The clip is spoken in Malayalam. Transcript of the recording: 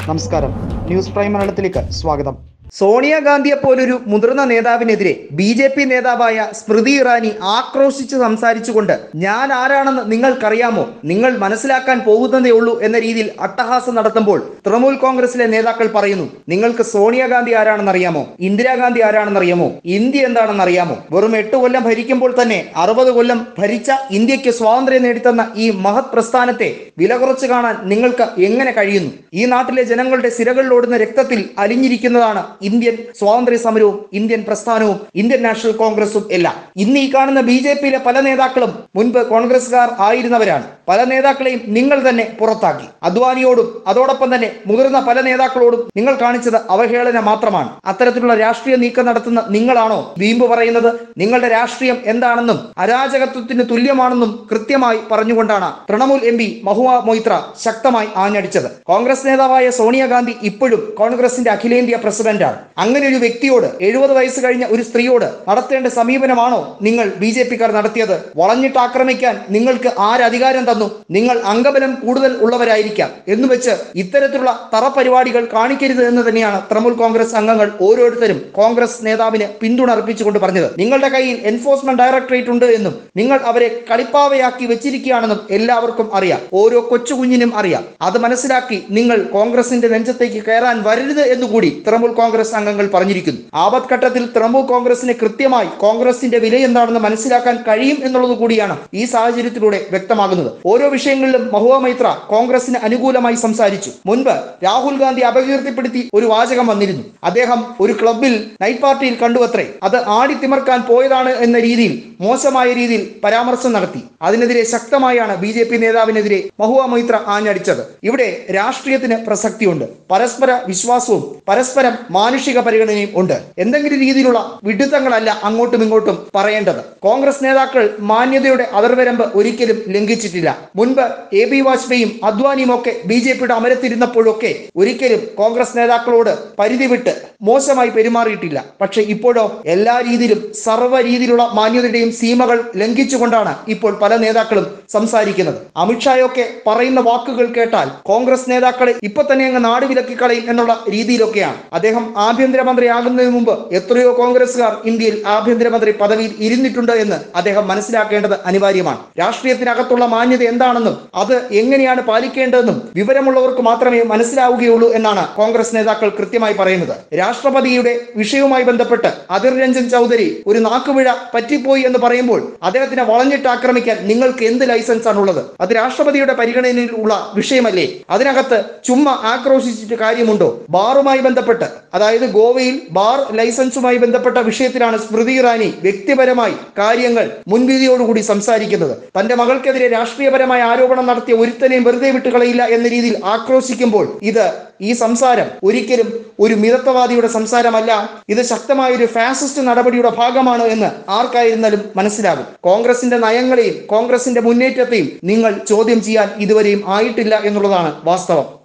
നമസ്കാരം ന്യൂസ് പ്രൈം മലയാളത്തിലേക്ക് സ്വാഗതം സോണിയാഗാന്ധിയെ പോലൊരു മുതിർന്ന നേതാവിനെതിരെ ബി ജെ പി നേതാവായ സ്മൃതി ഇറാനി ആക്രോശിച്ച് സംസാരിച്ചുകൊണ്ട് ഞാൻ ആരാണെന്ന് നിങ്ങൾക്കറിയാമോ നിങ്ങൾ മനസ്സിലാക്കാൻ പോകുന്നതേ ഉള്ളൂ എന്ന രീതിയിൽ അട്ടഹാസം നടത്തുമ്പോൾ തൃണമൂൽ കോൺഗ്രസിലെ നേതാക്കൾ പറയുന്നു നിങ്ങൾക്ക് സോണിയാഗാന്ധി ആരാണെന്ന് അറിയാമോ ഇന്ദിരാഗാന്ധി ആരാണെന്ന് അറിയാമോ ഇന്ത്യ എന്താണെന്ന് അറിയാമോ വെറും എട്ട് കൊല്ലം ഭരിക്കുമ്പോൾ തന്നെ അറുപത് കൊല്ലം ഭരിച്ച ഇന്ത്യക്ക് സ്വാതന്ത്ര്യം നേടിത്തന്ന ഈ മഹത് പ്രസ്ഥാനത്തെ വില കുറച്ച് കാണാൻ നിങ്ങൾക്ക് എങ്ങനെ കഴിയുന്നു ഈ നാട്ടിലെ ജനങ്ങളുടെ സിരകളിലോടുന്ന രക്തത്തിൽ അലിഞ്ഞിരിക്കുന്നതാണ് ഇന്ത്യൻ സ്വാതന്ത്ര്യ സമരവും ഇന്ത്യൻ പ്രസ്ഥാനവും ഇന്ത്യൻ നാഷണൽ കോൺഗ്രസും എല്ലാം ഇന്ന് ഈ കാണുന്ന ബി ജെ പിയിലെ പല നേതാക്കളും മുൻപ് കോൺഗ്രസ്സുകാർ ആയിരുന്നവരാണ് പല നേതാക്കളെയും നിങ്ങൾ തന്നെ പുറത്താക്കി അദ്വാനിയോടും അതോടൊപ്പം തന്നെ മുതിർന്ന പല നേതാക്കളോടും നിങ്ങൾ കാണിച്ചത് അവഹേളന മാത്രമാണ് അത്തരത്തിലുള്ള രാഷ്ട്രീയ നീക്കം നടത്തുന്ന നിങ്ങളാണോ വീമ്പ് പറയുന്നത് നിങ്ങളുടെ രാഷ്ട്രീയം എന്താണെന്നും അരാജകത്വത്തിന് തുല്യമാണെന്നും കൃത്യമായി പറഞ്ഞുകൊണ്ടാണ് തൃണമൂൽ എം പി മഹുവ മൊയ്ത്ര ശക്തമായി ആഞ്ഞടിച്ചത് കോൺഗ്രസ് നേതാവായ സോണിയാഗാന്ധി ഇപ്പോഴും കോൺഗ്രസിന്റെ അഖിലേന്ത്യാ പ്രസിഡന്റാണ് അങ്ങനെ ഒരു വ്യക്തിയോട് എഴുപത് വയസ്സ് കഴിഞ്ഞ ഒരു സ്ത്രീയോട് നടത്തേണ്ട സമീപനമാണോ നിങ്ങൾ ബി ജെ പിക്കാർ നടത്തിയത് വളഞ്ഞിട്ട് ആക്രമിക്കാൻ നിങ്ങൾക്ക് ആരധികാരം തന്നു നിങ്ങൾ അംഗബലം കൂടുതൽ ഉള്ളവരായിരിക്കാം എന്ന് വെച്ച് ഇത്തരത്തിലുള്ള തറപരിപാടികൾ കാണിക്കരുത് എന്ന് തന്നെയാണ് തൃണമൂൽ കോൺഗ്രസ് അംഗങ്ങൾ ഓരോരുത്തരും കോൺഗ്രസ് നേതാവിന് പിന്തുണ അർപ്പിച്ചുകൊണ്ട് പറഞ്ഞത് നിങ്ങളുടെ കയ്യിൽ എൻഫോഴ്സ്മെന്റ് ഡയറക്ടറേറ്റ് ഉണ്ട് എന്നും നിങ്ങൾ അവരെ കളിപ്പാവയാക്കി വെച്ചിരിക്കുകയാണെന്നും എല്ലാവർക്കും അറിയാം ഓരോ കൊച്ചു കുഞ്ഞിനും അറിയാം അത് മനസ്സിലാക്കി നിങ്ങൾ കോൺഗ്രസിന്റെ നെഞ്ചത്തേക്ക് കയറാൻ വരരുത് എന്നുകൂടി തൃണമൂൽ കോൺഗ്രസ് അംഗങ്ങൾ പറഞ്ഞിരിക്കുന്നു ആപത്ഘട്ടത്തിൽ തൃണമൂൽ കോൺഗ്രസിന് കൃത്യമായി കോൺഗ്രസിന്റെ വില എന്താണെന്ന് മനസ്സിലാക്കാൻ കഴിയും എന്നുള്ളത് കൂടിയാണ് ഈ സാഹചര്യത്തിലൂടെ വ്യക്തമാകുന്നത് ഓരോ വിഷയങ്ങളിലും മഹുവ മൈത്ര കോൺഗ്രസിന് അനുകൂലമായി സംസാരിച്ചു മുൻപ് രാഹുൽ ഗാന്ധി അപകീർത്തിപ്പെടുത്തി ഒരു വാചകം വന്നിരുന്നു അദ്ദേഹം ഒരു ക്ലബിൽ നൈറ്റ് പാർട്ടിയിൽ കണ്ടുവത്രേ അത് ആടിത്തിമർക്കാൻ പോയതാണ് എന്ന രീതിയിൽ മോശമായ രീതിയിൽ പരാമർശം നടത്തി അതിനെതിരെ ശക്തമായാണ് ബി ജെ പി നേതാവിനെതിരെ മഹുവ മൈത്ര ആഞ്ഞടിച്ചത് ഇവിടെ രാഷ്ട്രീയത്തിന് പ്രസക്തിയുണ്ട് പരസ്പര വിശ്വാസവും പരസ്പരം മാനുഷിക പരിഗണനയും ഉണ്ട് എന്തെങ്കിലും രീതിയിലുള്ള വിഡിത്തങ്ങളല്ല അങ്ങോട്ടും ഇങ്ങോട്ടും പറയേണ്ടത് കോൺഗ്രസ് നേതാക്കൾ മാന്യതയുടെ അതിർവരമ്പ് ഒരിക്കലും ലംഘിച്ചിട്ടില്ല മുൻപ് എ ബി വാജ്പേയിയും അദ്വാനിയും ഒക്കെ ബി ജെ പിയുടെ അമരത്തിരുന്നപ്പോഴൊക്കെ ഒരിക്കലും കോൺഗ്രസ് നേതാക്കളോട് പരിധി വിട്ട് മോശമായി പെരുമാറിയിട്ടില്ല പക്ഷെ ഇപ്പോഴോ എല്ലാ രീതിയിലും സർവ്വ രീതിയിലുള്ള മാന്യതയുടെയും സീമകൾ ലംഘിച്ചുകൊണ്ടാണ് ഇപ്പോൾ പല നേതാക്കളും സംസാരിക്കുന്നത് അമിത്ഷായൊക്കെ പറയുന്ന വാക്കുകൾ കേട്ടാൽ കോൺഗ്രസ് നേതാക്കളെ ഇപ്പൊ തന്നെ അങ്ങ് നാട് വിലക്കി കളയും എന്നുള്ള രീതിയിലൊക്കെയാണ് അദ്ദേഹം ആഭ്യന്തരമന്ത്രിയാകുന്നതിന് മുമ്പ് എത്രയോ കോൺഗ്രസ്സുകാർ ഇന്ത്യയിൽ ആഭ്യന്തരമന്ത്രി പദവിയിൽ ഇരുന്നിട്ടുണ്ട് എന്ന് അദ്ദേഹം മനസ്സിലാക്കേണ്ടത് അനിവാര്യമാണ് രാഷ്ട്രീയത്തിനകത്തുള്ള മാന്യത എന്താണെന്നും അത് എങ്ങനെയാണ് പാലിക്കേണ്ടതെന്നും വിവരമുള്ളവർക്ക് മാത്രമേ മനസ്സിലാവുകയുള്ളൂ എന്നാണ് കോൺഗ്രസ് നേതാക്കൾ കൃത്യമായി പറയുന്നത് രാഷ്ട്രപതിയുടെ വിഷയവുമായി ബന്ധപ്പെട്ട് അധിർ രഞ്ജൻ ചൗധരി ഒരു നാക്കുപിഴ പറ്റിപ്പോയി എന്ന് പറയുമ്പോൾ അദ്ദേഹത്തിനെ വളഞ്ഞിട്ട് ആക്രമിക്കാൻ നിങ്ങൾക്ക് എന്ത് ലൈസൻസ് ആണുള്ളത് അത് രാഷ്ട്രപതിയുടെ പരിഗണനയിൽ ഉള്ള വിഷയമല്ലേ അതിനകത്ത് ചുമ്മാ ആക്രോശിച്ചിട്ട് കാര്യമുണ്ടോ ബാറുമായി ബന്ധപ്പെട്ട് അതായത് ഗോവയിൽ ബാർ ലൈസൻസുമായി ബന്ധപ്പെട്ട വിഷയത്തിലാണ് സ്മൃതി ഇറാനി വ്യക്തിപരമായി കാര്യങ്ങൾ മുൻവിധിയോടുകൂടി സംസാരിക്കുന്നത് തന്റെ മകൾക്കെതിരെ രാഷ്ട്രീയപരമായ ആരോപണം നടത്തിയ ഒരുത്തനെയും വെറുതെ വിട്ടുകളയില്ല എന്ന രീതിയിൽ ആക്രോശിക്കുമ്പോൾ ഇത് ഈ സംസാരം ഒരിക്കലും ഒരു മിതത്വവാദിയുടെ സംസാരമല്ല ഇത് ശക്തമായ ഒരു ഫാസിസ്റ്റ് നടപടിയുടെ ഭാഗമാണ് എന്ന് ആർക്കായിരുന്നാലും മനസ്സിലാകും കോൺഗ്രസിന്റെ നയങ്ങളെയും കോൺഗ്രസിന്റെ മുന്നേറ്റത്തെയും നിങ്ങൾ ചോദ്യം ചെയ്യാൻ ഇതുവരെയും ആയിട്ടില്ല എന്നുള്ളതാണ് വാസ്തവം